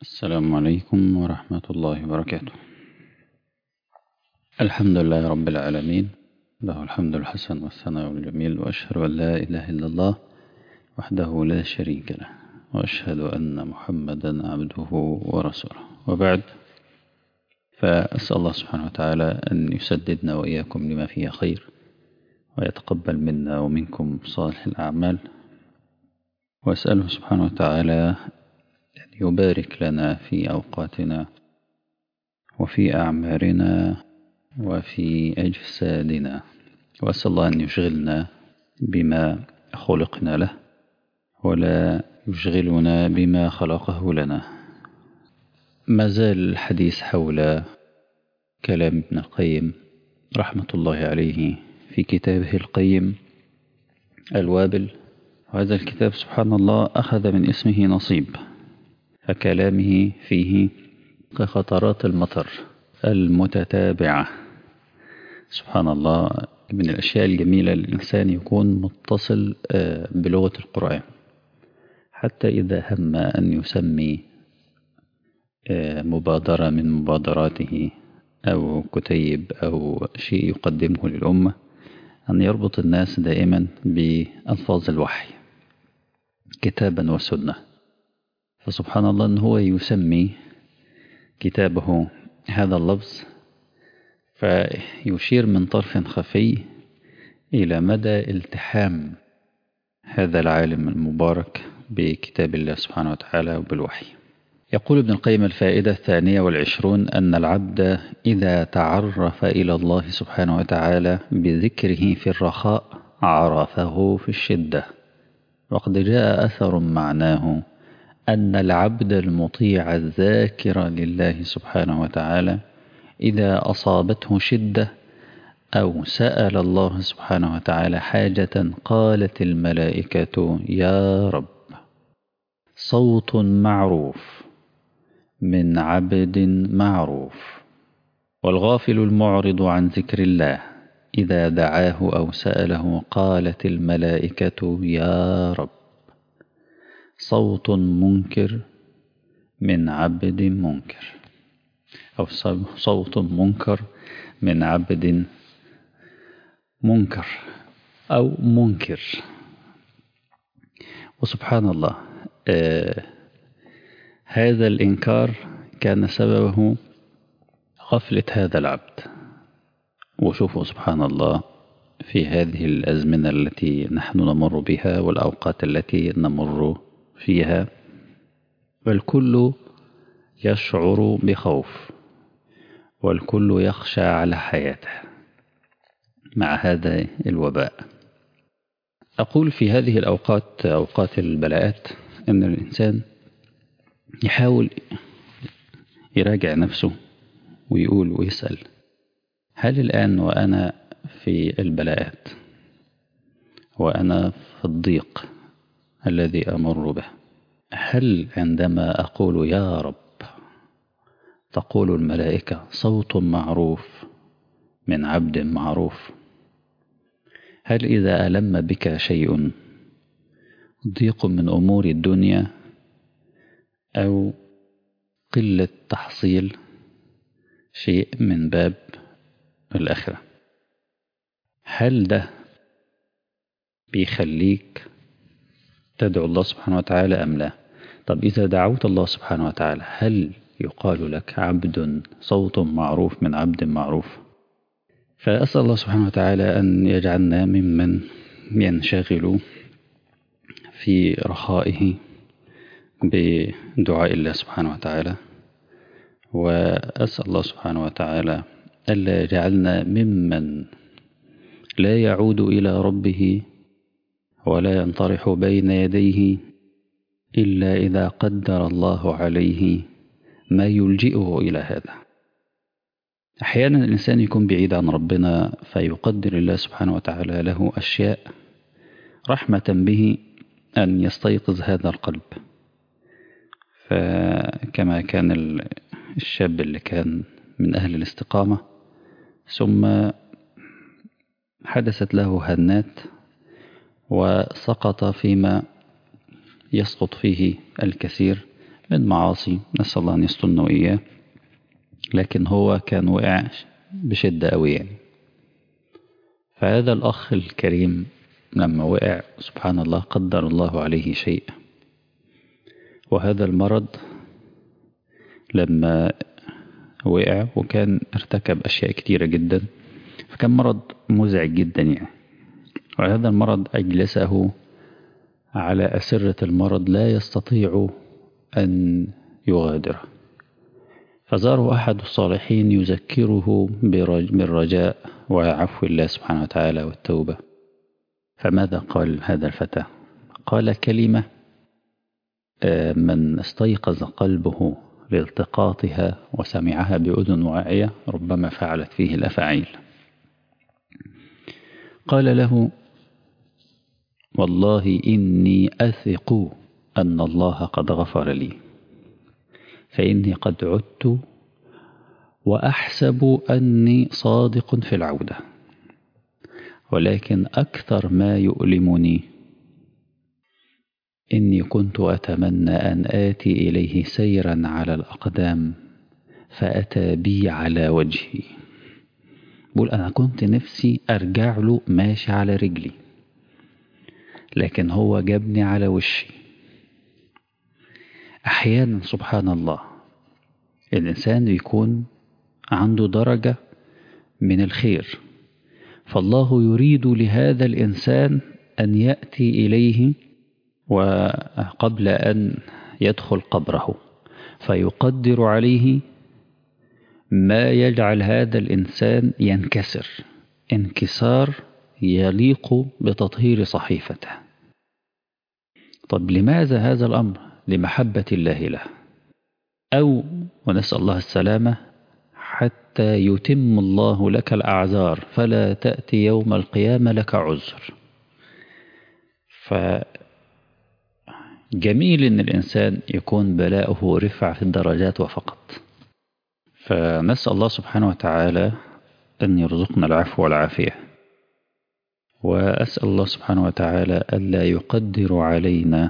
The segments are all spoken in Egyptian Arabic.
السلام عليكم ورحمة الله وبركاته الحمد لله رب العالمين له الحمد الحسن والثناء الجميل وأشهد أن لا إله إلا الله وحده لا شريك له وأشهد أن محمدا عبده ورسوله وبعد فأسأل الله سبحانه وتعالى أن يسددنا وإياكم لما فيه خير ويتقبل منا ومنكم صالح الأعمال وأسأله سبحانه وتعالى أن يبارك لنا في أوقاتنا وفي أعمارنا وفي أجسادنا وأسأل الله أن يشغلنا بما خلقنا له ولا يشغلنا بما خلقه لنا ما زال الحديث حول كلام ابن القيم رحمة الله عليه في كتابه القيم الوابل وهذا الكتاب سبحان الله أخذ من اسمه نصيب فكلامه فيه كخطرات المطر المتتابعة سبحان الله من الأشياء الجميلة للإنسان يكون متصل بلغة القرآن حتى إذا هم أن يسمي مبادرة من مبادراته أو كتيب أو شيء يقدمه للأمة أن يربط الناس دائما بألفاظ الوحي كتابا وسنة فسبحان الله أن هو يسمي كتابه هذا اللفظ فيشير من طرف خفي إلى مدى التحام هذا العالم المبارك بكتاب الله سبحانه وتعالى وبالوحي يقول ابن القيم الفائدة الثانية والعشرون أن العبد إذا تعرف إلى الله سبحانه وتعالى بذكره في الرخاء عرفه في الشدة وقد جاء أثر معناه أن العبد المطيع الذاكر لله سبحانه وتعالى إذا أصابته شدة أو سأل الله سبحانه وتعالى حاجة قالت الملائكة يا رب صوت معروف من عبد معروف والغافل المعرض عن ذكر الله إذا دعاه أو سأله قالت الملائكة يا رب صوت منكر من عبد منكر أو صوت منكر من عبد منكر أو منكر وسبحان الله آه هذا الإنكار كان سببه غفلة هذا العبد وشوفوا سبحان الله في هذه الأزمنة التي نحن نمر بها والأوقات التي نمر فيها والكل يشعر بخوف والكل يخشى على حياته مع هذا الوباء أقول في هذه الأوقات أوقات البلاءات أن الإنسان يحاول يراجع نفسه ويقول ويسأل هل الآن وأنا في البلاءات وأنا في الضيق الذي أمر به هل عندما أقول يا رب تقول الملائكة صوت معروف من عبد معروف هل إذا ألم بك شيء ضيق من أمور الدنيا أو قلة تحصيل شيء من باب الآخرة هل ده بيخليك تدعو الله سبحانه وتعالى أم لا طب إذا دعوت الله سبحانه وتعالى هل يقال لك عبد صوت معروف من عبد معروف فأسأل الله سبحانه وتعالى أن يجعلنا ممن ينشغل في رخائه بدعاء الله سبحانه وتعالى وأسأل الله سبحانه وتعالى ألا يجعلنا ممن لا يعود إلى ربه ولا ينطرح بين يديه إلا إذا قدر الله عليه ما يلجئه إلى هذا أحيانا الإنسان يكون بعيد عن ربنا فيقدر الله سبحانه وتعالى له أشياء رحمة به أن يستيقظ هذا القلب فكما كان الشاب اللي كان من أهل الاستقامة ثم حدثت له هنات وسقط فيما يسقط فيه الكثير من معاصي نسأل الله أن يسترنا وإياه لكن هو كان وقع بشدة أوي يعني فهذا الأخ الكريم لما وقع سبحان الله قدر الله عليه شيء وهذا المرض لما وقع وكان ارتكب أشياء كتيرة جدا فكان مرض مزعج جدا يعني وهذا المرض أجلسه على أسرة المرض لا يستطيع أن يغادره فزاره أحد الصالحين يذكره بالرجاء وعفو الله سبحانه وتعالى والتوبة فماذا قال هذا الفتى قال كلمة من استيقظ قلبه لالتقاطها وسمعها بأذن واعية ربما فعلت فيه الأفاعيل قال له والله إني أثق أن الله قد غفر لي فإني قد عدت وأحسب أني صادق في العودة ولكن أكثر ما يؤلمني إني كنت أتمنى أن آتي إليه سيرا على الأقدام فأتى بي على وجهي بقول أنا كنت نفسي أرجع له ماشي على رجلي لكن هو جابني على وشي أحيانا سبحان الله الإنسان بيكون عنده درجة من الخير فالله يريد لهذا الإنسان أن يأتي إليه وقبل أن يدخل قبره فيقدر عليه ما يجعل هذا الإنسان ينكسر انكسار يليق بتطهير صحيفته طب لماذا هذا الأمر لمحبة الله له أو ونسأل الله السلامة حتى يتم الله لك الأعذار فلا تأتي يوم القيامة لك عذر فجميل أن الإنسان يكون بلاؤه رفع في الدرجات وفقط فنسأل الله سبحانه وتعالى أن يرزقنا العفو والعافية وأسأل الله سبحانه وتعالى ألا يقدر علينا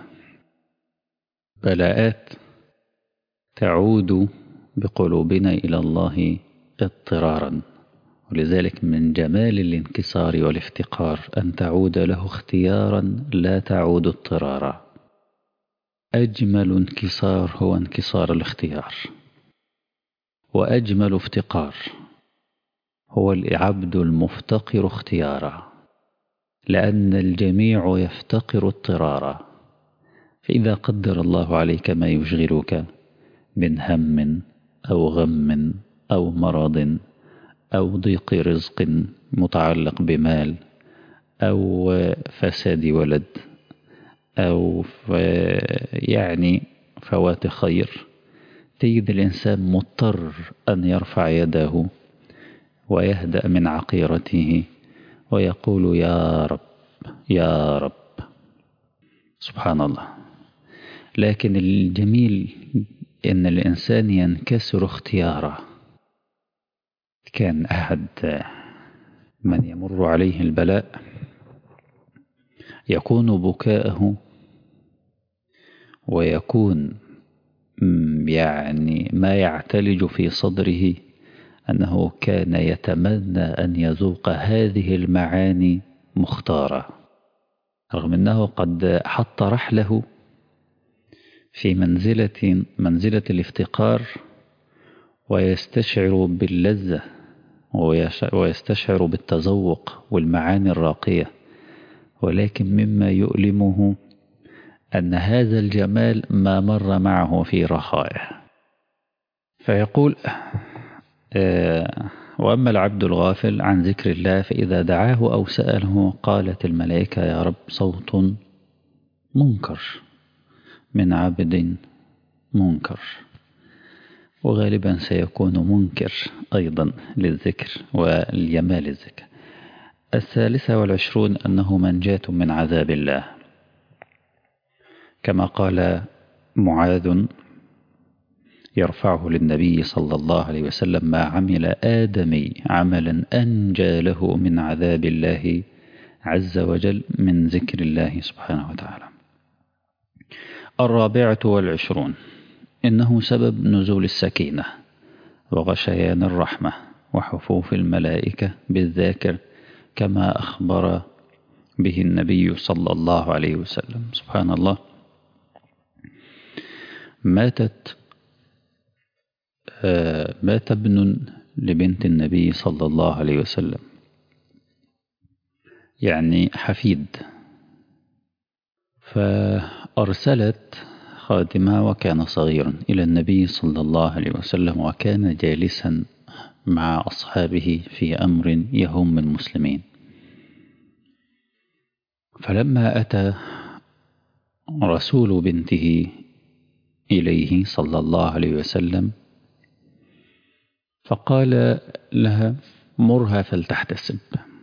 بلاءات تعود بقلوبنا إلى الله اضطرارا ولذلك من جمال الانكسار والافتقار أن تعود له اختيارا لا تعود اضطرارا أجمل انكسار هو انكسار الاختيار وأجمل افتقار هو العبد المفتقر اختيارا لأن الجميع يفتقر اضطرارا فإذا قدر الله عليك ما يشغلك من هم أو غم أو مرض أو ضيق رزق متعلق بمال أو فساد ولد أو يعني فوات خير تجد الإنسان مضطر أن يرفع يده ويهدأ من عقيرته ويقول يا رب يا رب سبحان الله لكن الجميل إن الإنسان ينكسر اختياره كان أحد من يمر عليه البلاء يكون بكاءه ويكون يعني ما يعتلج في صدره أنه كان يتمنى أن يذوق هذه المعاني مختارة رغم أنه قد حط رحله في منزلة منزلة الافتقار ويستشعر باللذة ويستشعر بالتذوق والمعاني الراقية ولكن مما يؤلمه أن هذا الجمال ما مر معه في رخائه فيقول وأما العبد الغافل عن ذكر الله فإذا دعاه أو سأله قالت الملائكة يا رب صوت منكر من عبد منكر وغالبا سيكون منكر أيضا للذكر والجمال الذكر الثالثة والعشرون أنه منجاة من عذاب الله كما قال معاذ يرفعه للنبي صلى الله عليه وسلم ما عمل آدمي عملا أنجى له من عذاب الله عز وجل من ذكر الله سبحانه وتعالى الرابعة والعشرون إنه سبب نزول السكينة وغشيان الرحمة وحفوف الملائكة بالذاكر كما أخبر به النبي صلى الله عليه وسلم سبحان الله ماتت مات ابن لبنت النبي صلى الله عليه وسلم يعني حفيد فأرسلت خادمة وكان صغيرا إلى النبي صلى الله عليه وسلم وكان جالسا مع أصحابه في أمر يهم المسلمين فلما أتى رسول بنته إليه صلى الله عليه وسلم فقال لها مرها فلتحتسب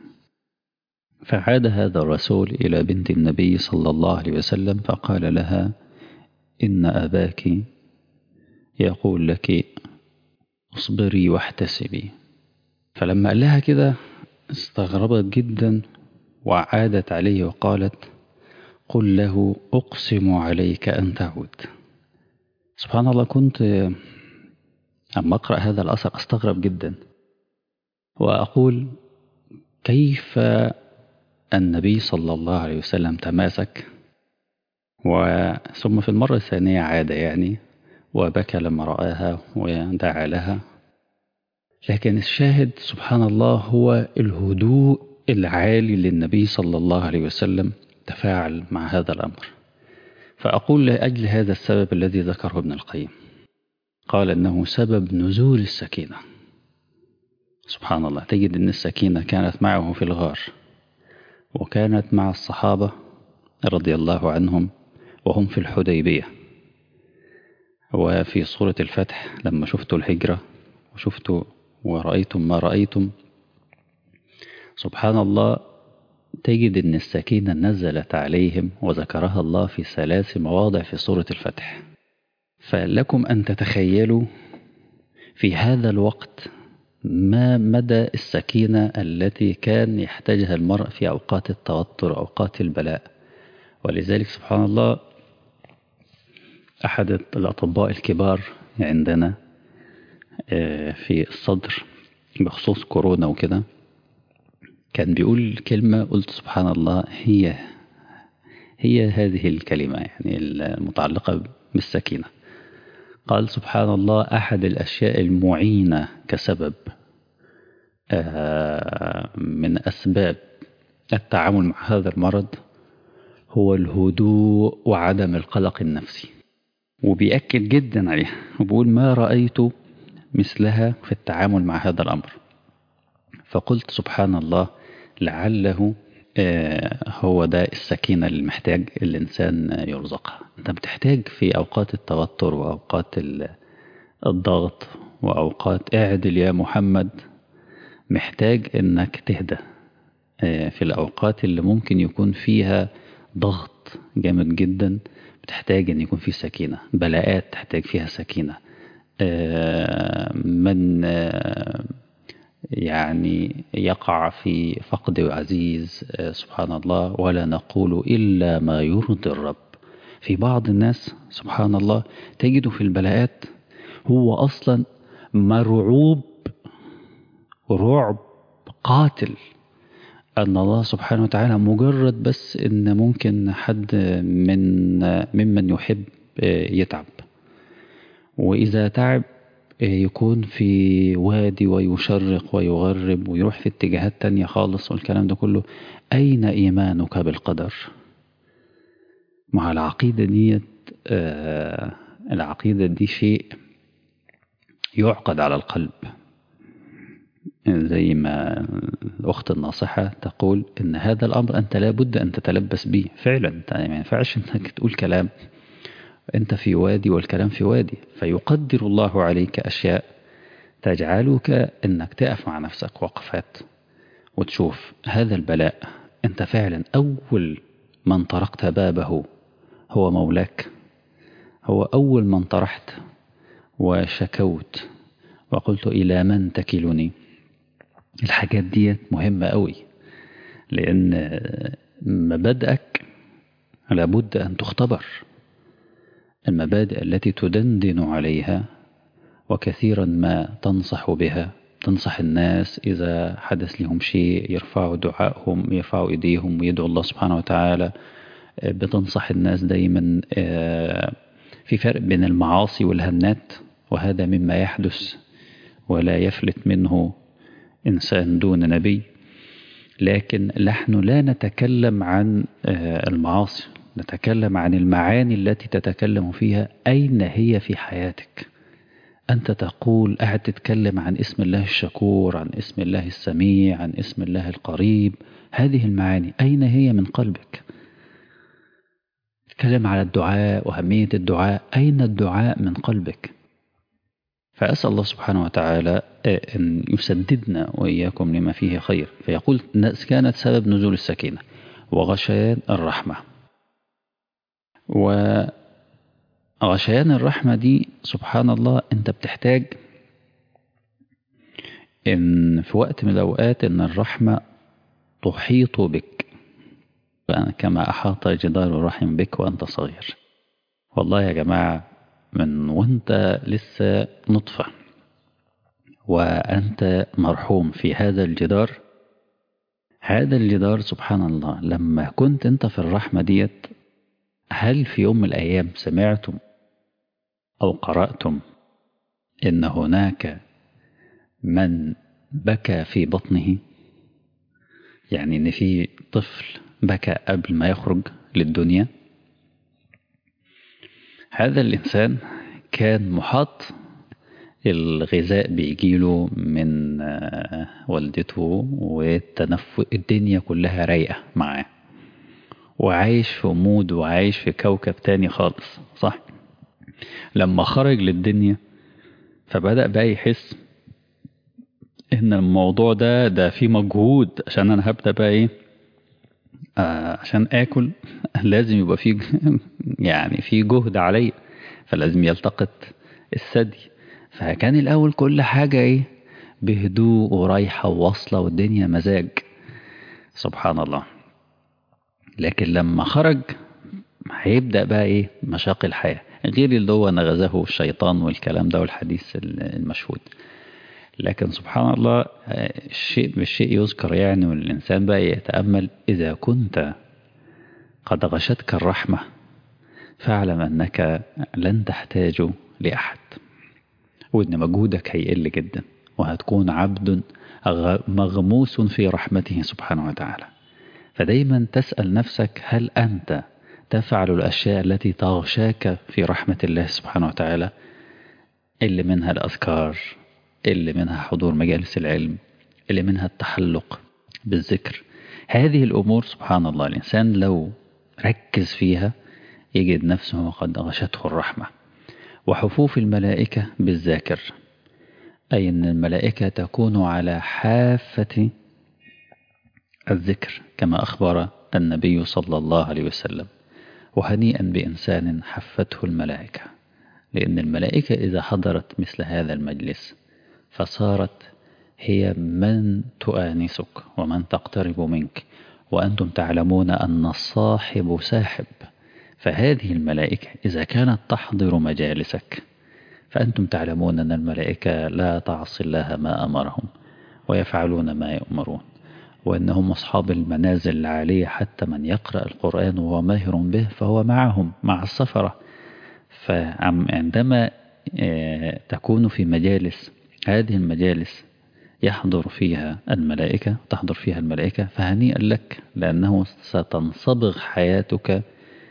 فعاد هذا الرسول إلى بنت النبي صلى الله عليه وسلم فقال لها إن أباك يقول لك اصبري واحتسبي فلما قال لها كده استغربت جدا وعادت عليه وقالت قل له أقسم عليك أن تعود سبحان الله كنت أما أقرأ هذا الأثر أستغرب جدا وأقول كيف النبي صلى الله عليه وسلم تماسك ثم في المرة الثانية عاد يعني وبكى لما رآها ودعا لها لكن الشاهد سبحان الله هو الهدوء العالي للنبي صلى الله عليه وسلم تفاعل مع هذا الأمر فأقول لأجل هذا السبب الذي ذكره ابن القيم قال أنه سبب نزول السكينة سبحان الله تجد أن السكينة كانت معه في الغار وكانت مع الصحابة رضي الله عنهم وهم في الحديبية وفي سورة الفتح لما شفتوا الهجرة وشفتوا ورأيتم ما رأيتم سبحان الله تجد أن السكينة نزلت عليهم وذكرها الله في ثلاث مواضع في سورة الفتح فلكم أن تتخيلوا في هذا الوقت ما مدى السكينة التي كان يحتاجها المرء في أوقات التوتر أوقات البلاء ولذلك سبحان الله أحد الأطباء الكبار عندنا في الصدر بخصوص كورونا وكده كان بيقول كلمة قلت سبحان الله هي هي هذه الكلمة يعني المتعلقة بالسكينة قال سبحان الله أحد الأشياء المعينة كسبب من أسباب التعامل مع هذا المرض هو الهدوء وعدم القلق النفسي وبيأكد جدا عليها وبيقول ما رأيت مثلها في التعامل مع هذا الأمر فقلت سبحان الله لعله هو ده السكينة اللي محتاج الإنسان يرزقها أنت بتحتاج في أوقات التوتر وأوقات الضغط وأوقات اعدل يا محمد محتاج أنك تهدى في الأوقات اللي ممكن يكون فيها ضغط جامد جدا بتحتاج أن يكون في سكينة بلاءات تحتاج فيها سكينة من يعني يقع في فقد عزيز سبحان الله ولا نقول إلا ما يرضي الرب في بعض الناس سبحان الله تجد في البلاءات هو أصلا مرعوب رعب قاتل أن الله سبحانه وتعالى مجرد بس إن ممكن حد من ممن يحب يتعب وإذا تعب يكون في وادي ويشرق ويغرب ويروح في اتجاهات تانية خالص والكلام ده كله أين إيمانك بالقدر مع العقيدة دي آه العقيدة دي شيء يعقد على القلب زي ما الأخت الناصحة تقول إن هذا الأمر أنت لابد أن تتلبس به فعلا ما ينفعش أنك تقول كلام أنت في وادي والكلام في وادي فيقدر الله عليك أشياء تجعلك أنك تقف مع نفسك وقفات وتشوف هذا البلاء أنت فعلا أول من طرقت بابه هو مولاك هو أول من طرحت وشكوت وقلت إلى من تكلني الحاجات دي مهمة قوي لأن مبادئك لابد أن تختبر المبادئ التي تدندن عليها وكثيرا ما تنصح بها تنصح الناس إذا حدث لهم شيء يرفعوا دعائهم يرفعوا إيديهم ويدعوا الله سبحانه وتعالى بتنصح الناس دايما في فرق بين المعاصي والهنات وهذا مما يحدث ولا يفلت منه إنسان دون نبي لكن نحن لا نتكلم عن المعاصي نتكلم عن المعاني التي تتكلم فيها أين هي في حياتك أنت تقول قاعد تتكلم عن اسم الله الشكور عن اسم الله السميع عن اسم الله القريب هذه المعاني أين هي من قلبك تتكلم على الدعاء وأهمية الدعاء أين الدعاء من قلبك فأسأل الله سبحانه وتعالى أن يسددنا وإياكم لما فيه خير فيقول كانت سبب نزول السكينة وغشيان الرحمة وغشيان الرحمة دي سبحان الله أنت بتحتاج إن في وقت من الأوقات إن الرحمة تحيط بك كما أحاط جدار الرحم بك وأنت صغير والله يا جماعة من وانت لسه نطفة وأنت مرحوم في هذا الجدار هذا الجدار سبحان الله لما كنت انت في الرحمة ديت هل في يوم من الأيام سمعتم أو قرأتم إن هناك من بكى في بطنه يعني إن في طفل بكى قبل ما يخرج للدنيا هذا الإنسان كان محاط الغذاء بيجيله من والدته والتنفس الدنيا كلها رايقة معاه وعايش في مود وعايش في كوكب تاني خالص صح لما خرج للدنيا فبدأ بقى يحس ان الموضوع ده ده فيه مجهود عشان انا هبدأ بقى ايه آه عشان اكل لازم يبقى فيه يعني في جهد عليا فلازم يلتقط الثدي فكان الاول كل حاجة ايه بهدوء ورايحة وواصلة والدنيا مزاج سبحان الله لكن لما خرج هيبدأ بقى ايه مشاق الحياة غير اللي هو نغزه الشيطان والكلام ده والحديث المشهود لكن سبحان الله الشيء بالشيء يذكر يعني والإنسان بقى يتأمل إذا كنت قد غشتك الرحمة فاعلم أنك لن تحتاج لأحد وإن مجهودك هيقل جدا وهتكون عبد مغموس في رحمته سبحانه وتعالى فدايما تسأل نفسك هل أنت تفعل الأشياء التي تغشاك في رحمة الله سبحانه وتعالى اللي منها الأذكار اللي منها حضور مجالس العلم اللي منها التحلق بالذكر هذه الأمور سبحان الله الإنسان لو ركز فيها يجد نفسه قد غشته الرحمة وحفوف الملائكة بالذاكر أي أن الملائكة تكون على حافة الذكر كما أخبر النبي صلى الله عليه وسلم وهنيئا بإنسان حفته الملائكة لأن الملائكة إذا حضرت مثل هذا المجلس فصارت هي من تؤانسك ومن تقترب منك وأنتم تعلمون أن الصاحب ساحب فهذه الملائكة إذا كانت تحضر مجالسك فأنتم تعلمون أن الملائكة لا تعصي الله ما أمرهم ويفعلون ما يؤمرون وأنهم أصحاب المنازل العالية حتى من يقرأ القرآن وهو ماهر به فهو معهم مع السفرة فعندما تكون في مجالس هذه المجالس يحضر فيها الملائكة تحضر فيها الملائكة فهنيئا لك لأنه ستنصبغ حياتك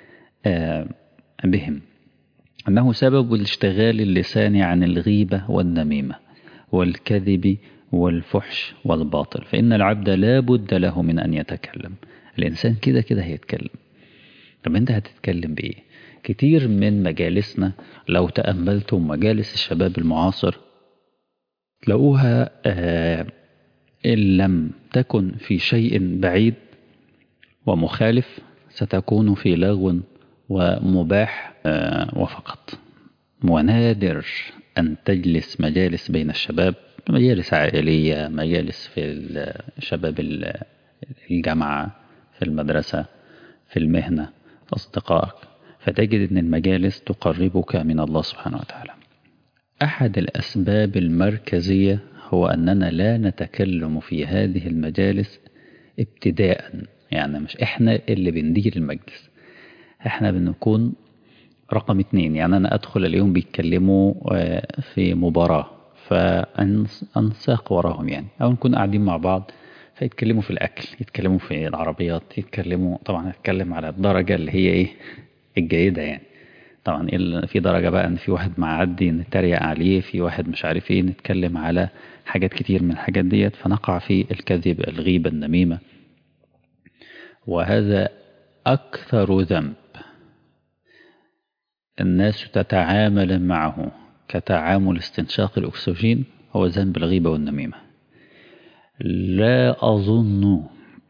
بهم أنه سبب الاشتغال اللسان عن الغيبة والنميمة والكذب والفحش والباطل فإن العبد لا بد له من أن يتكلم الإنسان كده كده هيتكلم طب أنت هتتكلم بإيه كتير من مجالسنا لو تأملتم مجالس الشباب المعاصر تلاقوها آه إن لم تكن في شيء بعيد ومخالف ستكون في لغو ومباح آه وفقط ونادر أن تجلس مجالس بين الشباب مجالس عائلية مجالس في شباب الجامعة في المدرسة في المهنة أصدقائك فتجد أن المجالس تقربك من الله سبحانه وتعالى أحد الأسباب المركزية هو أننا لا نتكلم في هذه المجالس ابتداء يعني مش إحنا اللي بندير المجلس إحنا بنكون رقم اتنين يعني أنا أدخل اليوم بيتكلموا في مباراة فأنساق وراهم يعني أو نكون قاعدين مع بعض فيتكلموا في الأكل يتكلموا في العربيات يتكلموا طبعا هتكلم على الدرجة اللي هي إيه الجيدة يعني طبعا في درجة بقى ان في واحد معدي نتريق عليه في واحد مش عارف ايه نتكلم على حاجات كتير من الحاجات ديت فنقع في الكذب الغيبة النميمة وهذا أكثر ذنب الناس تتعامل معه كتعامل استنشاق الأكسجين هو ذنب الغيبة والنميمة لا أظن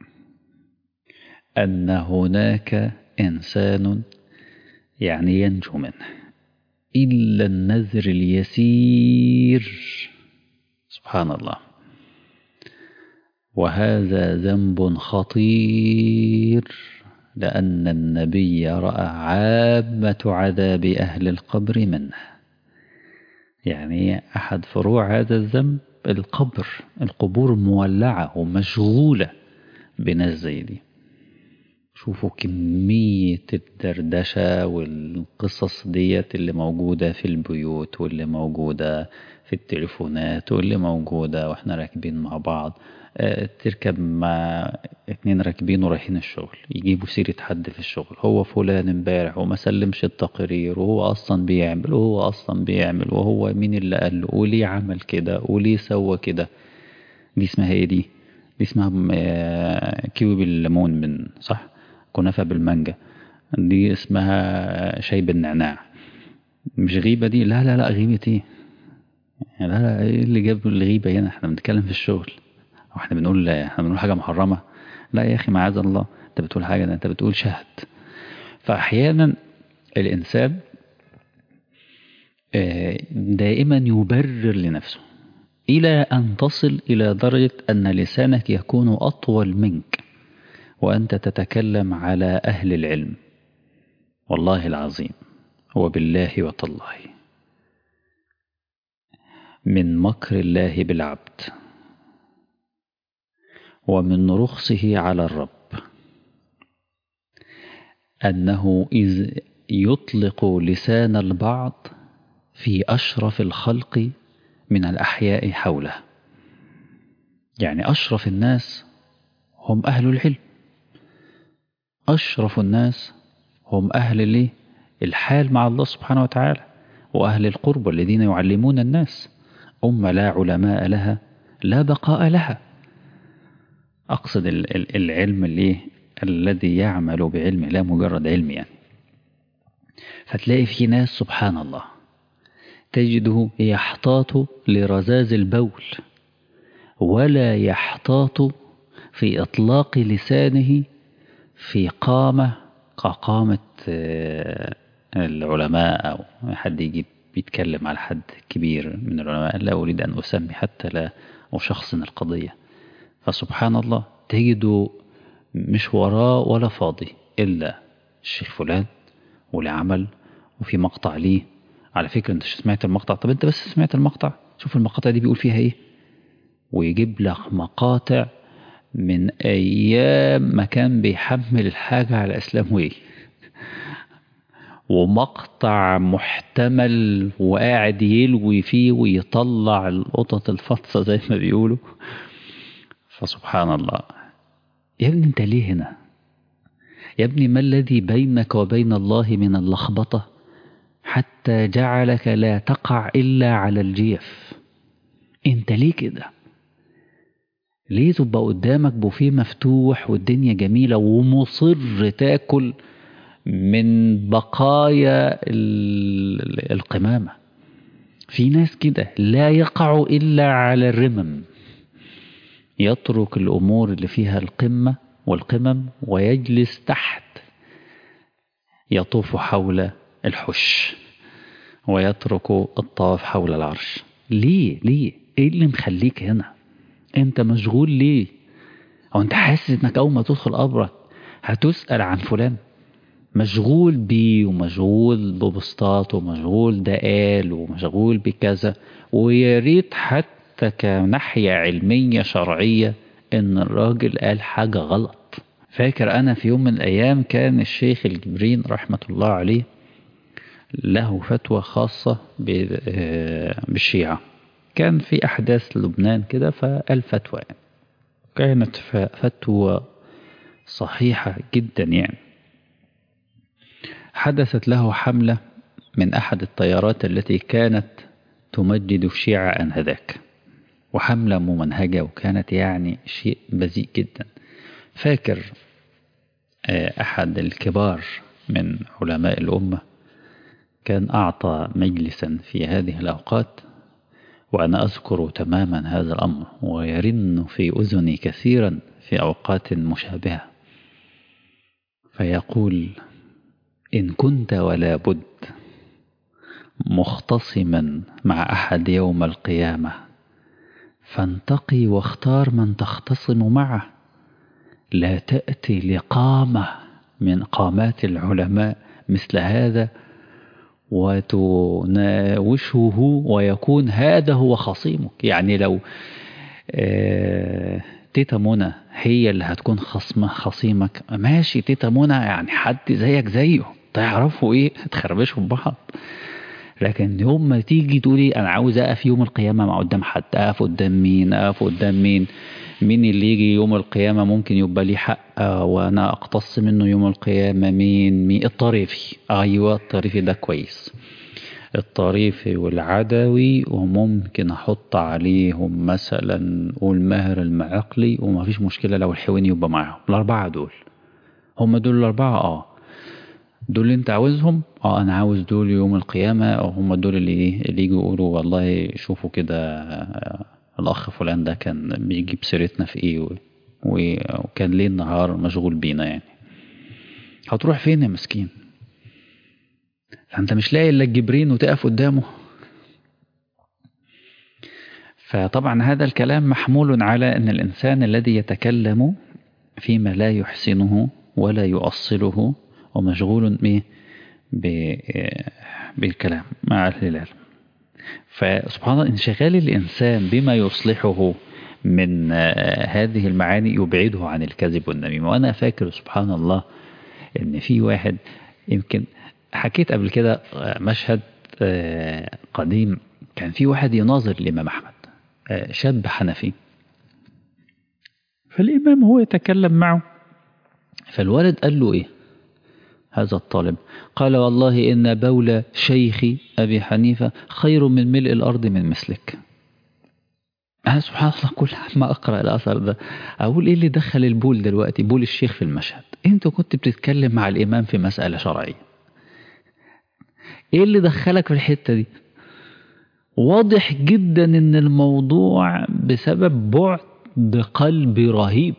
أن هناك إنسان يعني ينجو منه إلا النذر اليسير سبحان الله وهذا ذنب خطير لأن النبي رأى عامة عذاب أهل القبر منه يعني أحد فروع هذا الذنب القبر القبور مولعة ومشغولة بناس زي دي شوفوا كمية الدردشة والقصص ديت اللي موجودة في البيوت واللي موجودة في التليفونات واللي موجودة واحنا راكبين مع بعض اه تركب مع اتنين راكبين ورايحين الشغل يجيبوا سيرة حد في الشغل هو فلان امبارح وما سلمش التقرير وهو اصلا بيعمل وهو اصلا بيعمل وهو مين اللي قال له وليه عمل كده وليه سوى كده دي اسمها ايه دي دي اسمها اه كيوي بالليمون من صح كنافة بالمانجا دي اسمها شاي بالنعناع مش غيبة دي لا لا لا غيبة ايه لا لا ايه اللي جاب الغيبة هنا احنا بنتكلم في الشغل واحنا بنقول احنا بنقول حاجة محرمة لا يا اخي معاذ الله انت بتقول حاجة ده انت بتقول شهد فاحيانا الانسان دائما يبرر لنفسه إلى أن تصل إلى درجة أن لسانك يكون أطول منك وأنت تتكلم على أهل العلم والله العظيم وبالله وتالله من مكر الله بالعبد ومن رخصه على الرب أنه إذ يطلق لسان البعض في أشرف الخلق من الأحياء حوله يعني أشرف الناس هم أهل العلم أشرف الناس هم أهل ليه الحال مع الله سبحانه وتعالى وأهل القرب الذين يعلمون الناس أمة لا علماء لها لا بقاء لها أقصد العلم اللي الذي يعمل بعلم لا مجرد علم يعني فتلاقي في ناس سبحان الله تجده يحتاط لرذاذ البول ولا يحتاط في إطلاق لسانه في قامة كقامة العلماء أو حد يجي بيتكلم على حد كبير من العلماء لا أريد أن أسمي حتى لا أشخصن القضية فسبحان الله تجده مش وراه ولا فاضي إلا الشيخ فلان ولعمل وفي مقطع ليه على فكرة انت سمعت المقطع طب انت بس سمعت المقطع شوف المقاطع دي بيقول فيها ايه ويجيب لك مقاطع من ايام ما كان بيحمل الحاجة على اسلام ويه ومقطع محتمل وقاعد يلوي فيه ويطلع القطط الفطسة زي ما بيقولوا فسبحان الله يا ابني انت ليه هنا يا ابني ما الذي بينك وبين الله من اللخبطة حتى جعلك لا تقع إلا على الجيف انت ليه كده ليه تبقى قدامك بوفيه مفتوح والدنيا جميلة ومصر تاكل من بقايا القمامة في ناس كده لا يقع إلا على الرمم يترك الأمور اللي فيها القمة والقمم ويجلس تحت يطوف حول الحش ويترك الطواف حول العرش ليه ليه ايه اللي مخليك هنا انت مشغول ليه او انت حاسس انك اول ما تدخل قبرك هتسأل عن فلان مشغول بيه ومشغول ببسطات ومشغول ده قال ومشغول بكذا ويا ريت حتى كناحية علمية شرعية ان الراجل قال حاجة غلط فاكر انا في يوم من الايام كان الشيخ الجبرين رحمة الله عليه له فتوى خاصة بالشيعة كان في احداث لبنان كده فقال فتوى يعني. كانت فتوى صحيحة جدا يعني حدثت له حملة من أحد الطيارات التي كانت تمجد الشيعة أنذاك وحملة ممنهجة وكانت يعني شيء بذيء جدا فاكر أحد الكبار من علماء الأمة كان أعطى مجلسا في هذه الأوقات وأنا أذكر تماما هذا الأمر ويرن في أذني كثيرا في أوقات مشابهة فيقول إن كنت ولا بد مختصما مع أحد يوم القيامة فانتقي واختار من تختصم معه لا تأتي لقامة من قامات العلماء مثل هذا وتناوشه ويكون هذا هو خصيمك يعني لو آه تيتا منى هي اللي هتكون خصم خصيمك ماشي تيتا منى يعني حد زيك زيه تعرفوا ايه تخربشوا ببعض لكن يوم ما تيجي تقولي انا عاوز اقف يوم القيامه مع قدام حد اقف قدام مين اقف قدام مين مين اللي يجي يوم القيامة ممكن يبقى ليه حق وأنا أقتص منه يوم القيامة مين مين الطريفي أيوة الطريفي ده كويس الطريفي والعدوي وممكن أحط عليهم مثلا قول ماهر المعقلي وما فيش مشكلة لو الحويني يبقى معاهم الأربعة دول هم دول الأربعة آه دول اللي أنت عاوزهم اه انا عاوز دول يوم القيامة او هم دول اللي اللي يجوا يقولوا والله شوفوا كده الأخ فلان ده كان بيجيب سيرتنا في إيه وكان ليه النهار مشغول بينا يعني هتروح فين يا مسكين فأنت مش لاقي إلا الجبرين وتقف قدامه فطبعا هذا الكلام محمول على أن الإنسان الذي يتكلم فيما لا يحسنه ولا يؤصله ومشغول بالكلام مع أهل العلم فسبحان الله انشغال الإنسان بما يصلحه من هذه المعاني يبعده عن الكذب والنميمة وأنا فاكر سبحان الله إن في واحد يمكن حكيت قبل كده مشهد قديم كان في واحد يناظر الإمام أحمد شاب حنفي فالإمام هو يتكلم معه فالولد قال له إيه هذا الطالب قال والله إن بول شيخي أبي حنيفة خير من ملء الأرض من مثلك أنا سبحان الله كل ما أقرأ الأثر ده أقول إيه اللي دخل البول دلوقتي بول الشيخ في المشهد أنت كنت بتتكلم مع الإمام في مسألة شرعية إيه اللي دخلك في الحتة دي واضح جدا إن الموضوع بسبب بعد قلبي رهيب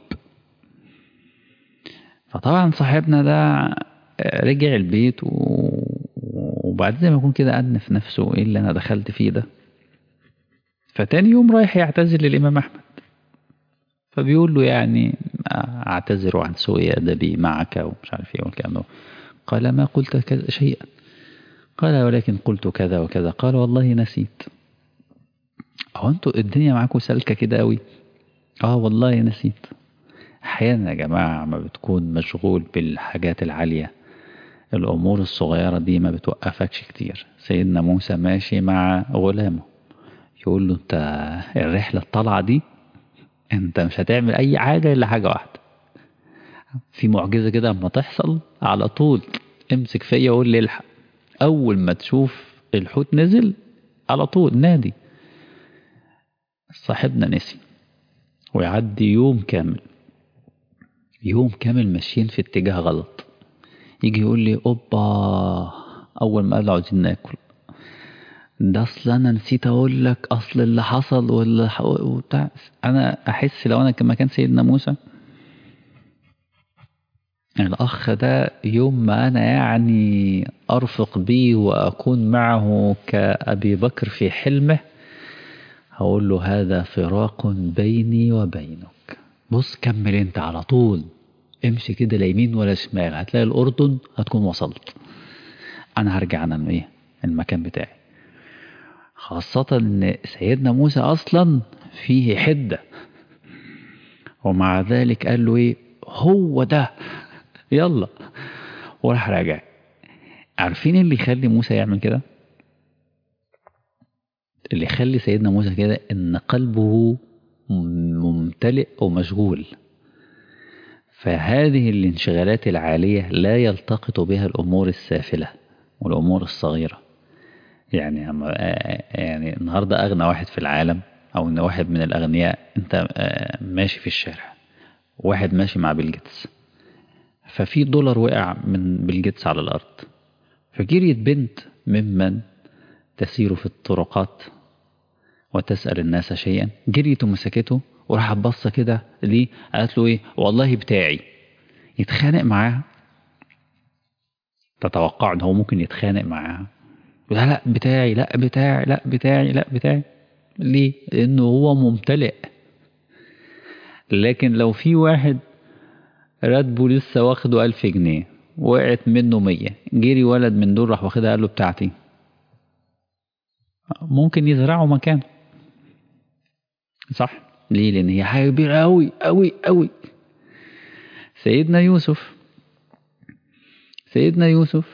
فطبعا صاحبنا ده رجع البيت و... وبعد زي ما يكون كده أنف نفسه إيه اللي أنا دخلت فيه ده فتاني يوم رايح يعتذر للإمام أحمد فبيقول له يعني أعتذر عن سوء أدبي معك ومش عارف إيه والكلام ده قال ما قلت كذا شيئا قال ولكن قلت كذا وكذا قال والله نسيت هو انتوا الدنيا معاكم سالكة كده قوي اه والله نسيت احيانا يا جماعة ما بتكون مشغول بالحاجات العالية الأمور الصغيرة دي ما بتوقفكش كتير سيدنا موسى ماشي مع غلامه يقول له انت الرحلة الطالعة دي انت مش هتعمل أي حاجة إلا حاجة واحدة في معجزة كده اما تحصل على طول امسك فيا وقول لي الحق أول ما تشوف الحوت نزل على طول نادي صاحبنا نسي ويعدي يوم كامل يوم كامل ماشيين في اتجاه غلط يجي يقول لي اوبا اول ما قالوا عاوزين ناكل ده اصل انا نسيت اقول لك اصل اللي حصل واللي وبتاع انا احس لو انا كما كان سيدنا موسى الاخ ده يوم ما انا يعني ارفق بيه واكون معه كابي بكر في حلمه هقول له هذا فراق بيني وبينك بص كمل انت على طول امشي كده لا يمين ولا شمال هتلاقي الأردن هتكون وصلت أنا هرجع أنا إيه المكان بتاعي خاصة إن سيدنا موسى أصلا فيه حدة ومع ذلك قال له إيه هو ده يلا وراح راجع عارفين اللي يخلي موسى يعمل كده اللي يخلي سيدنا موسى كده ان قلبه ممتلئ ومشغول فهذه الانشغالات العالية لا يلتقط بها الأمور السافلة والأمور الصغيرة يعني يعني النهاردة أغنى واحد في العالم أو إن واحد من الأغنياء أنت ماشي في الشارع واحد ماشي مع بيل جيتس ففي دولار وقع من بيل جيتس على الأرض فجريت بنت ممن تسير في الطرقات وتسأل الناس شيئا جريت ومسكته وراح بصة كده ليه قالت له ايه والله بتاعي يتخانق معاها تتوقع ان هو ممكن يتخانق معاها لا لا بتاعي لا بتاعي لا بتاعي لا بتاعي ليه لانه هو ممتلئ لكن لو في واحد راتبه لسه واخده ألف جنيه وقعت منه مية جري ولد من دول راح واخدها قال له بتاعتي ممكن يزرعه مكانه صح ليه لان هي حاجه كبيره قوي قوي قوي سيدنا يوسف سيدنا يوسف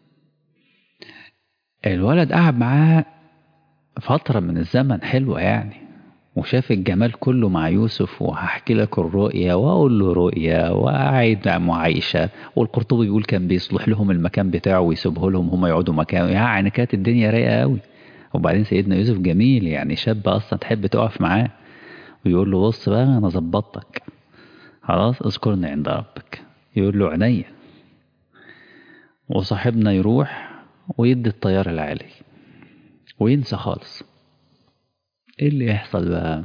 الولد قعد معاه فتره من الزمن حلوه يعني وشاف الجمال كله مع يوسف وهحكي لك الرؤية وأقول له رؤية وقاعد مع عائشة والقرطبي بيقول كان بيصلح لهم المكان بتاعه ويسيبه لهم هم يقعدوا مكانه يعني كانت الدنيا رايقة قوي وبعدين سيدنا يوسف جميل يعني شاب أصلا تحب تقف معاه ويقول له بص بقى أنا ظبطتك خلاص اذكرني عند ربك يقول له عينيا وصاحبنا يروح ويدي الطيار العالي وينسى خالص ايه اللي يحصل بقى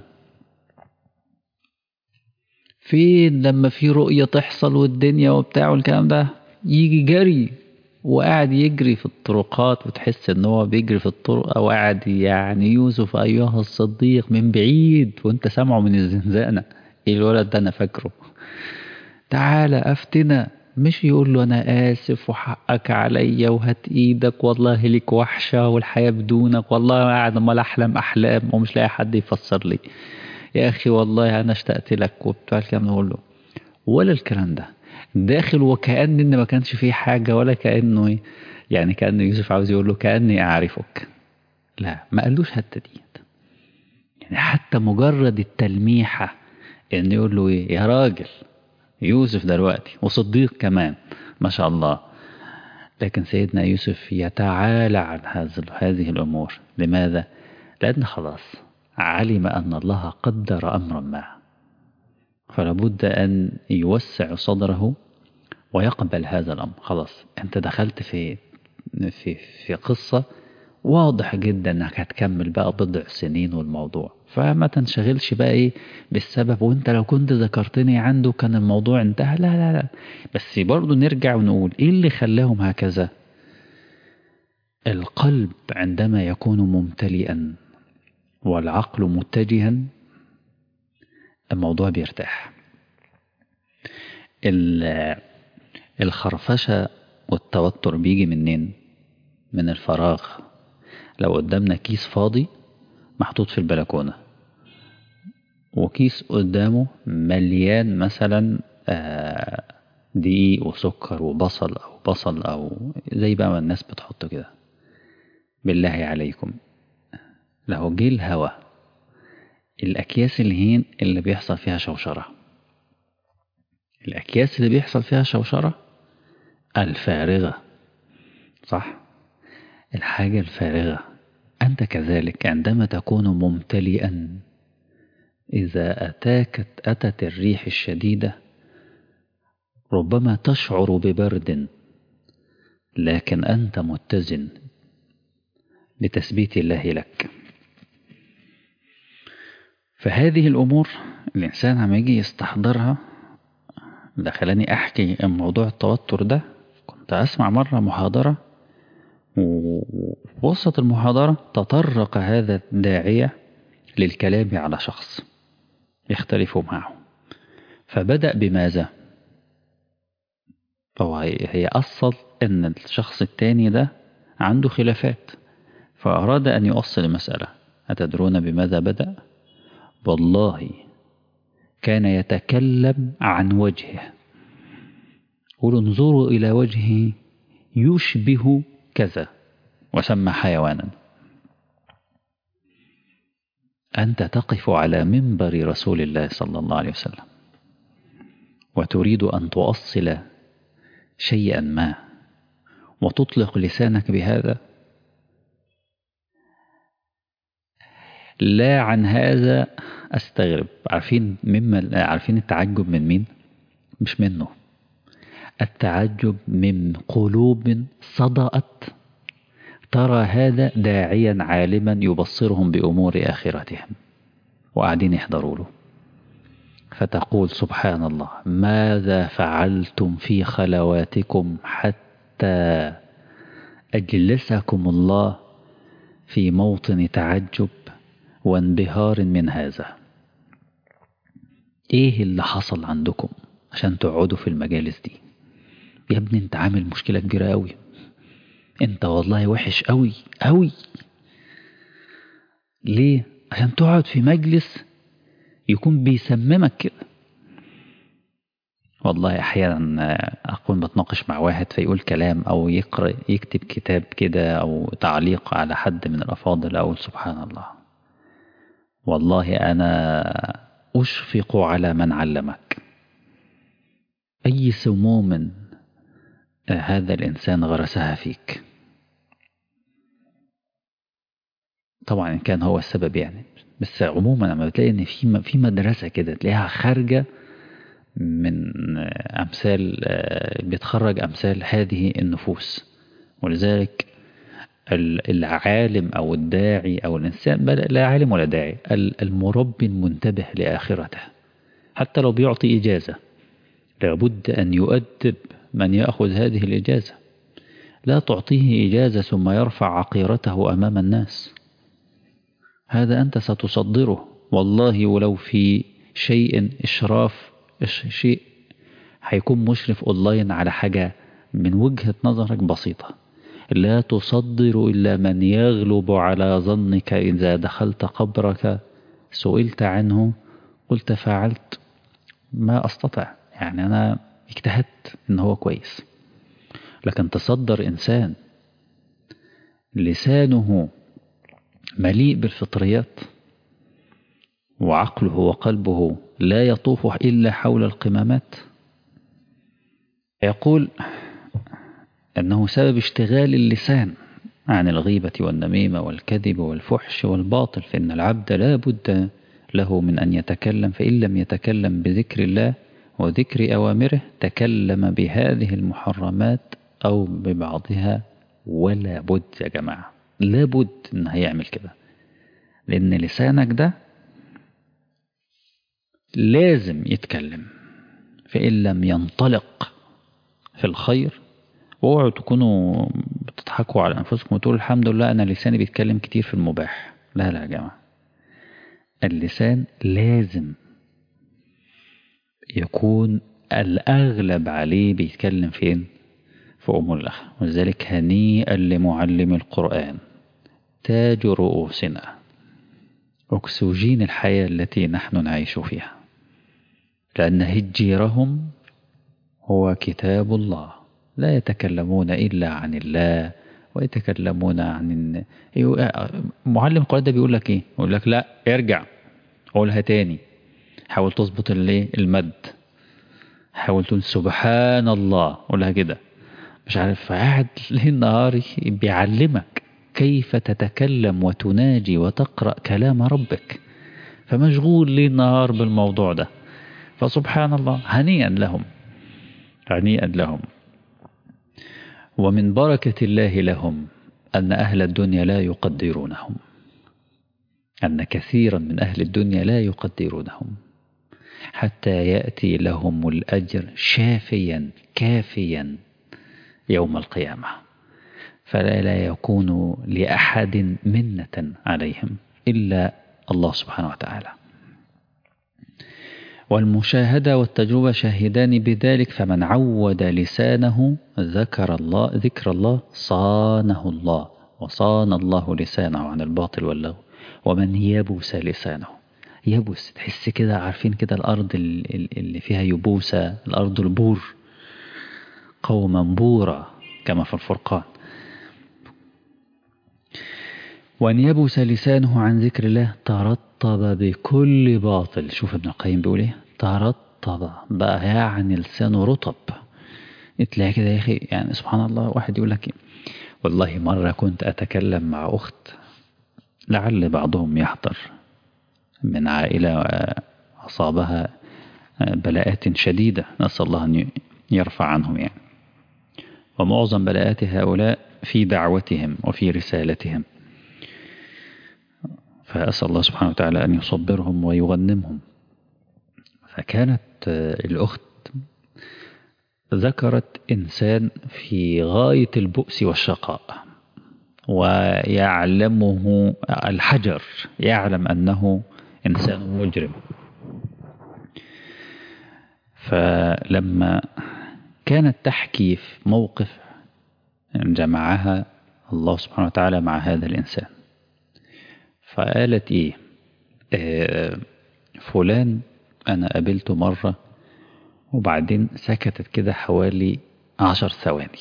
فين لما في رؤية تحصل والدنيا وبتاع والكلام ده يجي جري وقاعد يجري في الطرقات وتحس ان هو بيجري في الطرق او قاعد يعني يوسف ايها الصديق من بعيد وانت سامعه من الزنزانة ايه الولد ده انا فاكره تعالى افتنا مش يقول له انا اسف وحقك عليا وهات ايدك والله ليك وحشه والحياه بدونك والله قاعد امال احلم احلام ومش لاقي حد يفسر لي يا اخي والله انا اشتقت لك وبتاع الكلام ده له ولا الكلام ده داخل وكأن ان ما كانش فيه حاجه ولا كانه ايه يعني كان يوسف عاوز يقول له كاني اعرفك لا ما قالوش حتى ديت يعني حتى مجرد التلميحه ان يقول له ايه يا راجل يوسف دلوقتي وصديق كمان ما شاء الله لكن سيدنا يوسف يتعالى عن هذه الأمور لماذا؟ لأن خلاص علم أن الله قدر أمرا ما فلابد أن يوسع صدره ويقبل هذا الأمر خلاص أنت دخلت في في في قصة واضح جدا انك هتكمل بقى بضع سنين والموضوع فما تنشغلش بقى ايه بالسبب وانت لو كنت ذكرتني عنده كان الموضوع انتهى لا لا لا بس برضه نرجع ونقول ايه اللي خلاهم هكذا القلب عندما يكون ممتلئا والعقل متجها الموضوع بيرتاح الخرفشة والتوتر بيجي منين من الفراغ لو قدامنا كيس فاضي محطوط في البلكونة وكيس قدامه مليان مثلا دقيق وسكر وبصل أو بصل أو زي بقى ما الناس بتحط كده بالله عليكم لو جه الهوا الأكياس الهين اللي بيحصل فيها شوشرة الأكياس اللي بيحصل فيها شوشرة الفارغة صح الحاجة الفارغة أنت كذلك عندما تكون ممتلئا إذا أتاك أتت الريح الشديدة ربما تشعر ببرد لكن أنت متزن بتثبيت الله لك فهذه الأمور الإنسان عم يجي يستحضرها ده خلاني أحكي موضوع التوتر ده كنت أسمع مرة محاضرة ووسط المحاضرة تطرق هذا الداعية للكلام على شخص يختلف معه فبدأ بماذا؟ هو هي أصل أن الشخص التاني ده عنده خلافات فأراد أن يؤصل المسألة أتدرون بماذا بدأ؟ والله كان يتكلم عن وجهه قل انظروا إلى وجهه يشبه كذا وسمى حيوانا أنت تقف على منبر رسول الله صلى الله عليه وسلم وتريد أن تؤصل شيئا ما وتطلق لسانك بهذا لا عن هذا أستغرب عارفين مما عارفين التعجب من مين مش منه التعجب من قلوب صدأت ترى هذا داعيا عالما يبصرهم بأمور آخرتهم وقاعدين يحضروا له فتقول سبحان الله ماذا فعلتم في خلواتكم حتى أجلسكم الله في موطن تعجب وانبهار من هذا ايه اللي حصل عندكم عشان تقعدوا في المجالس دي يا ابني انت عامل مشكلة كبيرة قوي انت والله وحش قوي قوي ليه عشان تقعد في مجلس يكون بيسممك كده والله احيانا اكون بتناقش مع واحد فيقول كلام او يقرا يكتب كتاب كده او تعليق على حد من الافاضل اقول سبحان الله والله انا اشفق على من علمك اي سموم هذا الانسان غرسها فيك طبعا ان كان هو السبب يعني بس عموما لما بتلاقي ان في في مدرسه كده تلاقيها خارجه من امثال بتخرج امثال هذه النفوس ولذلك العالم او الداعي او الانسان لا عالم ولا داعي المربي المنتبه لاخرته حتى لو بيعطي اجازه لابد ان يؤدب من ياخذ هذه الاجازه لا تعطيه اجازه ثم يرفع عقيرته امام الناس هذا أنت ستصدره والله ولو في شيء إشراف شيء هيكون مشرف أونلاين على حاجة من وجهة نظرك بسيطة لا تصدر إلا من يغلب على ظنك إذا دخلت قبرك سئلت عنه قلت فعلت ما أستطع يعني أنا اجتهدت إن هو كويس لكن تصدر إنسان لسانه مليء بالفطريات وعقله وقلبه لا يطوف إلا حول القمامات يقول أنه سبب اشتغال اللسان عن الغيبة والنميمة والكذب والفحش والباطل فإن العبد لا بد له من أن يتكلم فإن لم يتكلم بذكر الله وذكر أوامره تكلم بهذه المحرمات أو ببعضها ولا بد يا جماعة لابد ان هيعمل كده لان لسانك ده لازم يتكلم فان لم ينطلق في الخير اوعوا تكونوا بتضحكوا على انفسكم وتقولوا الحمد لله انا لساني بيتكلم كتير في المباح لا لا يا جماعه اللسان لازم يكون الاغلب عليه بيتكلم فين في امور الاخره ولذلك هنيئا لمعلم القران تاج رؤوسنا أكسجين الحياة التي نحن نعيش فيها لأن هجيرهم هو كتاب الله لا يتكلمون إلا عن الله ويتكلمون عن معلم القرآن ده بيقول لك إيه؟ يقول لك لا ارجع قولها تاني حاول تظبط المد حاول تقول سبحان الله قولها كده مش عارف قاعد ليل نهار بيعلمك كيف تتكلم وتناجي وتقرأ كلام ربك فمشغول ليل نهار بالموضوع ده فسبحان الله هنيئا لهم هنيئا لهم ومن بركة الله لهم أن أهل الدنيا لا يقدرونهم أن كثيرا من أهل الدنيا لا يقدرونهم حتى يأتي لهم الأجر شافيا كافيا يوم القيامة فلا لا يكون لأحد منة عليهم إلا الله سبحانه وتعالى والمشاهدة والتجربة شاهدان بذلك فمن عود لسانه ذكر الله ذكر الله صانه الله وصان الله لسانه عن الباطل واللغو ومن يبوس لسانه يبوس تحس كده عارفين كده الأرض اللي فيها يبوسة الأرض البور قوما بورا كما في الفرقان وأن يبوس لسانه عن ذكر الله ترطب بكل باطل شوف ابن القيم بيقول ايه ترطب بقى يعني لسانه رطب تلاقي كده يا أخي يعني سبحان الله واحد يقول لك والله مرة كنت أتكلم مع أخت لعل بعضهم يحضر من عائلة أصابها بلاءات شديدة نسأل الله أن يرفع عنهم يعني ومعظم بلاءات هؤلاء في دعوتهم وفي رسالتهم فأسأل الله سبحانه وتعالى أن يصبرهم ويغنمهم فكانت الأخت ذكرت إنسان في غاية البؤس والشقاء ويعلمه الحجر يعلم أنه إنسان مجرم فلما كانت تحكي في موقف جمعها الله سبحانه وتعالى مع هذا الإنسان فقالت إيه آه فلان أنا قابلته مرة وبعدين سكتت كده حوالي عشر ثواني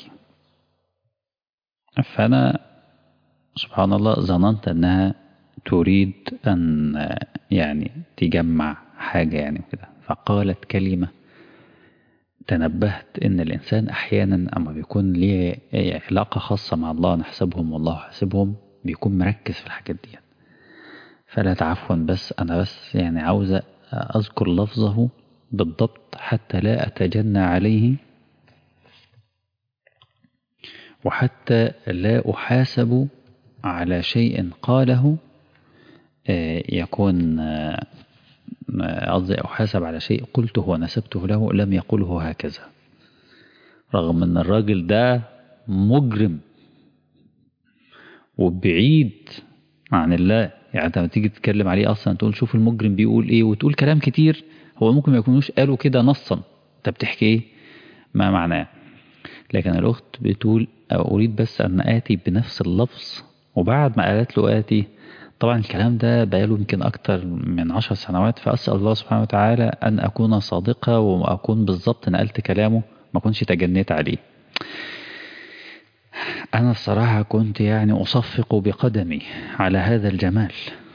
فأنا سبحان الله ظننت أنها تريد أن يعني تجمع حاجة يعني كده فقالت كلمة تنبهت ان الانسان احيانا اما بيكون ليه علاقة خاصة مع الله نحسبهم والله حاسبهم بيكون مركز في الحاجات دي فلا تعفوا بس انا بس يعني عاوزة اذكر لفظه بالضبط حتى لا اتجنى عليه وحتى لا احاسب على شيء قاله يكون قصدي أحاسب على شيء قلته ونسبته له لم يقله هكذا رغم أن الراجل ده مجرم وبعيد عن الله يعني انت لما تيجي تتكلم عليه أصلا تقول شوف المجرم بيقول إيه وتقول كلام كتير هو ممكن ما يكونوش قالوا كده نصا أنت بتحكي إيه ما معناه لكن الأخت بتقول أريد بس أن آتي بنفس اللفظ وبعد ما قالت له آتي طبعا الكلام ده بقاله يمكن أكتر من عشر سنوات فأسأل الله سبحانه وتعالى أن أكون صادقة وأكون بالظبط نقلت كلامه ما كنتش تجنيت عليه أنا الصراحة كنت يعني أصفق بقدمي على هذا الجمال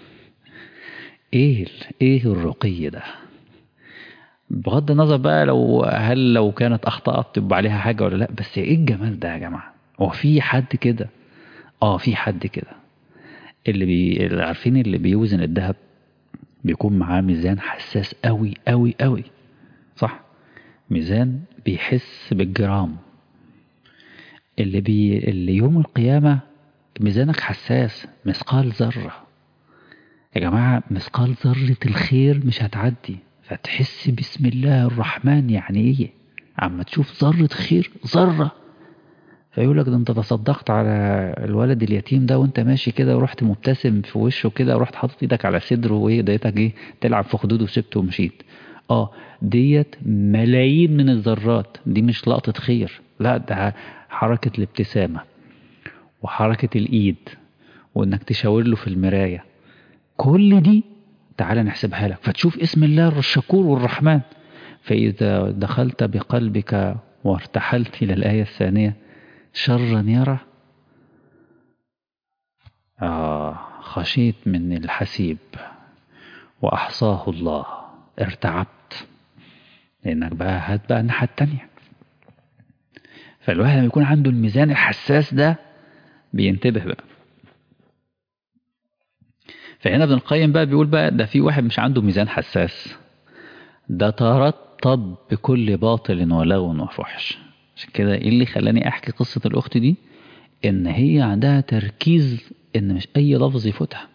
إيه إيه الرقي ده بغض النظر بقى لو هل لو كانت أخطأت تبقى عليها حاجة ولا لا بس إيه الجمال ده يا جماعة هو في حد كده آه في حد كده اللي, بي... اللي عارفين اللي بيوزن الذهب بيكون معاه ميزان حساس قوي قوي قوي صح ميزان بيحس بالجرام اللي بي... اللي يوم القيامة ميزانك حساس مثقال ذرة يا جماعة مثقال ذرة الخير مش هتعدي فتحس بسم الله الرحمن يعني ايه عما تشوف ذرة خير ذرة فيقول لك ده انت تصدقت على الولد اليتيم ده وانت ماشي كده ورحت مبتسم في وشه كده ورحت حاطط ايدك على صدره وايه ديتك ايه تلعب في خدوده وسبته ومشيت اه ديت ملايين من الذرات دي مش لقطة خير لا ده حركة الابتسامة وحركة الايد وانك تشاور له في المراية كل دي تعالى نحسبها لك فتشوف اسم الله الشكور والرحمن فإذا دخلت بقلبك وارتحلت إلى الآية الثانية شرا يرى آه خشيت من الحسيب وأحصاه الله ارتعبت لأنك بقى هات بقى الناحية التانية فالواحد لما يكون عنده الميزان الحساس ده بينتبه بقى فهنا ابن القيم بقى بيقول بقى ده في واحد مش عنده ميزان حساس ده ترطب بكل باطل ولغو وفحش عشان كده ايه اللي خلاني احكي قصة الاخت دي ان هي عندها تركيز ان مش اي لفظ يفوتها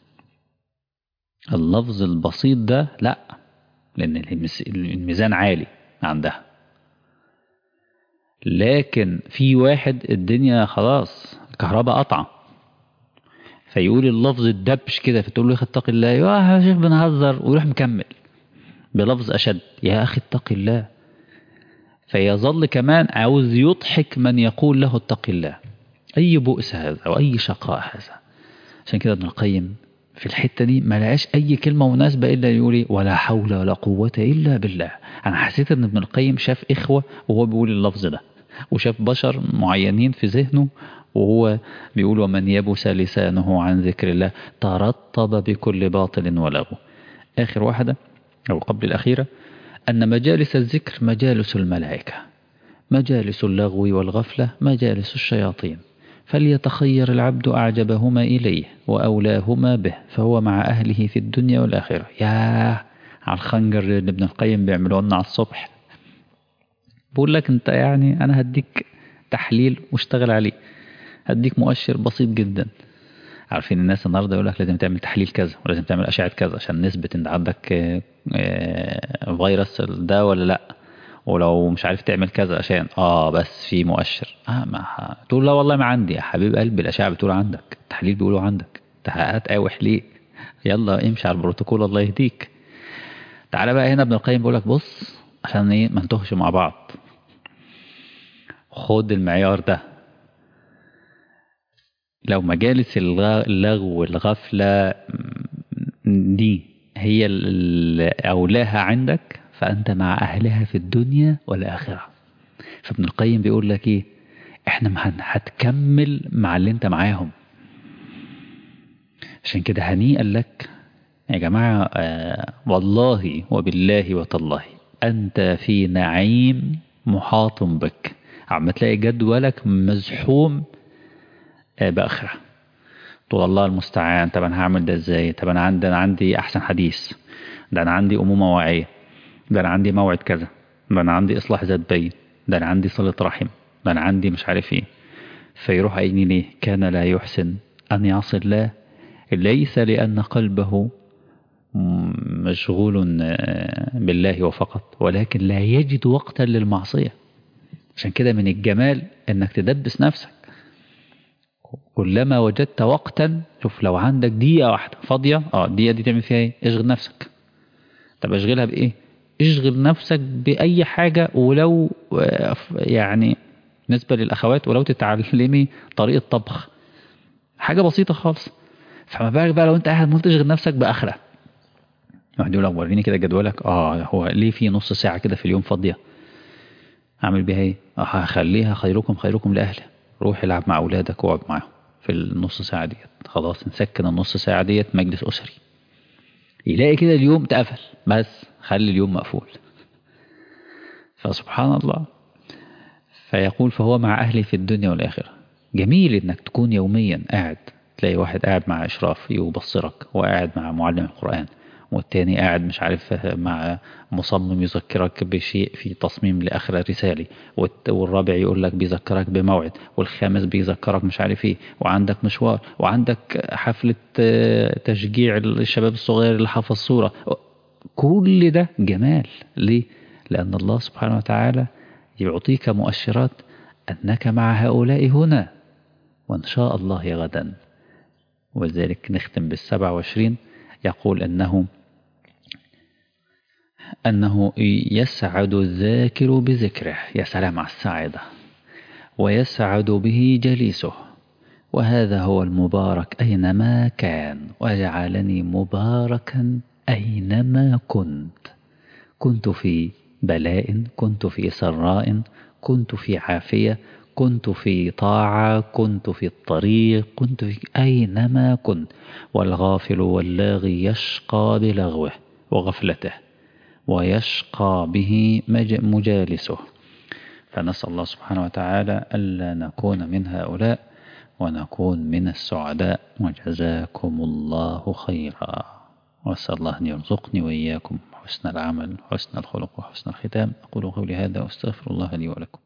اللفظ البسيط ده لا لان الميزان عالي عندها لكن في واحد الدنيا خلاص الكهرباء قطعه فيقول اللفظ الدبش كده فتقول له يا اتق الله يا شيخ بنهزر ويروح مكمل بلفظ أشد يا أخي اتق الله فيظل كمان عاوز يضحك من يقول له اتق الله أي بؤس هذا أو أي شقاء هذا عشان كده ابن القيم في الحتة دي ما لقاش أي كلمة مناسبة إلا يقول ولا حول ولا قوة إلا بالله أنا حسيت إن ابن القيم شاف إخوة وهو بيقول اللفظ ده وشاف بشر معينين في ذهنه وهو بيقول ومن يبس لسانه عن ذكر الله ترطب بكل باطل ولغو آخر واحدة أو قبل الأخيرة أن مجالس الذكر مجالس الملائكة مجالس اللغو والغفلة مجالس الشياطين فليتخير العبد أعجبهما إليه وأولاهما به فهو مع أهله في الدنيا والآخرة ياه على الخنجر اللي ابن القيم بيعملوه لنا على الصبح بقول لك انت يعني انا هديك تحليل واشتغل عليه هديك مؤشر بسيط جدا عارفين الناس النهارده يقول لك لازم تعمل تحليل كذا ولازم تعمل اشعه كذا عشان نثبت ان عندك آه، آه، فيروس ده ولا لا ولو مش عارف تعمل كذا عشان اه بس في مؤشر اه ما ه- تقول لا والله ما عندي يا حبيب قلبي الاشعه بتقول عندك التحليل بيقولوا عندك انت هتقاوح ليه يلا امشي على البروتوكول الله يهديك تعالى بقى هنا ابن القيم بيقول لك بص عشان ايه ما نتوهش مع بعض خد المعيار ده لو مجالس الغ- اللغو والغفلة م- دي هي اللي أولاها عندك فأنت مع أهلها في الدنيا والآخرة فابن القيم بيقول لك إيه إحنا ما هن- هتكمل مع اللي أنت معاهم عشان كده هنيئا لك يا جماعة آه والله وبالله وتالله أنت في نعيم محاط بك عم تلاقي جدولك مزحوم آه بآخرة تقول الله المستعان طب أنا هعمل ده إزاي طب أنا عندي أنا عندي أحسن حديث ده أنا عندي أمومة واعية ده أنا عندي موعد كذا ده أنا عندي إصلاح ذات بين ده أنا عندي صلة رحم ده أنا عندي مش عارف إيه فيروح قايل ليه كان لا يحسن أن يعصي الله ليس لأن قلبه مشغول آه، بالله وفقط ولكن لا يجد وقتا للمعصية عشان كده من الجمال انك تدبس نفسك كلما وجدت وقتا شوف لو عندك دقيقة واحدة فاضية اه الدقيقة دي تعمل فيها ايه اشغل نفسك طب اشغلها بايه اشغل نفسك بأي حاجة ولو آه، يعني بالنسبة للأخوات ولو تتعلمي طريقة طبخ حاجة بسيطة خالص فما بالك بقى لو انت قاعد ممكن تشغل نفسك بآخرة واحد يقول لك وريني كده جدولك اه هو ليه في نص ساعة كده في اليوم فاضية اعمل بيها ايه اه هخليها خيركم خيركم لأهله روح العب مع أولادك واقعد معاهم في النص ساعة ديت خلاص نسكن النص ساعة ديت مجلس أسري يلاقي كده اليوم اتقفل بس خلي اليوم مقفول فسبحان الله فيقول فهو مع أهلي في الدنيا والآخرة جميل إنك تكون يوميا قاعد تلاقي واحد قاعد مع إشراف يبصرك وقاعد مع معلم القرآن والتاني قاعد مش عارف مع مصمم يذكرك بشيء في تصميم لآخر رسالي والت- والرابع يقول لك بيذكرك بموعد والخامس بيذكرك مش عارف ايه وعندك مشوار وعندك حفلة آه، تشجيع الشباب الصغير اللي حفظ صورة كل ده جمال ليه؟ لأن الله سبحانه وتعالى يعطيك مؤشرات أنك مع هؤلاء هنا وإن شاء الله غدا وذلك نختم بالسبع وعشرين يقول أنه أنه يسعد الذاكر بذكره يا سلام على السعادة ويسعد به جليسه وهذا هو المبارك أينما كان وجعلني مباركا أينما كنت كنت في بلاء كنت في سراء كنت في عافية كنت في طاعة كنت في الطريق كنت في أينما كنت والغافل واللاغي يشقى بلغوه وغفلته ويشقى به مج- مجالسه فنسأل الله سبحانه وتعالى ألا نكون من هؤلاء ونكون من السعداء وجزاكم الله خيرا وأسأل الله أن يرزقني وإياكم حسن العمل حسن الخلق وحسن الختام أقول قولي هذا وأستغفر الله لي ولكم